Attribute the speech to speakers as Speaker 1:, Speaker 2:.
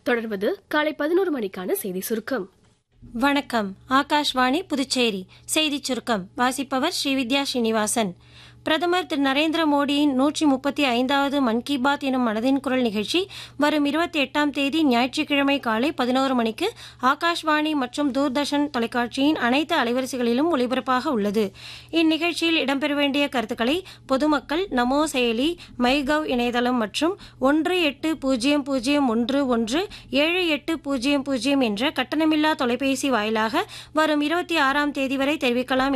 Speaker 1: தொடர்வது காலை பதினோரு மணிக்கான செய்தி சுருக்கம்
Speaker 2: வணக்கம் ஆகாஷ்வாணி புதுச்சேரி செய்திச் சுருக்கம் வாசிப்பவர் ஸ்ரீவித்யா ஸ்ரீனிவாசன் பிரதமர் திரு நரேந்திர மோடியின் நூற்றி முப்பத்தி ஐந்தாவது மன் கி பாத் எனும் மனதின் குரல் நிகழ்ச்சி வரும் இருபத்தி எட்டாம் தேதி ஞாயிற்றுக்கிழமை காலை பதினோரு மணிக்கு ஆகாஷ்வாணி மற்றும் தூர்தர்ஷன் தொலைக்காட்சியின் அனைத்து அலைவரிசைகளிலும் ஒளிபரப்பாக உள்ளது இந்நிகழ்ச்சியில் இடம்பெற வேண்டிய கருத்துக்களை பொதுமக்கள் நமோ செயலி மைகவ் இணையதளம் மற்றும் ஒன்று எட்டு பூஜ்ஜியம் பூஜ்ஜியம் ஒன்று ஒன்று ஏழு எட்டு பூஜ்ஜியம் பூஜ்ஜியம் என்ற கட்டணமில்லா தொலைபேசி வாயிலாக வரும் இருபத்தி ஆறாம் தேதி வரை தெரிவிக்கலாம்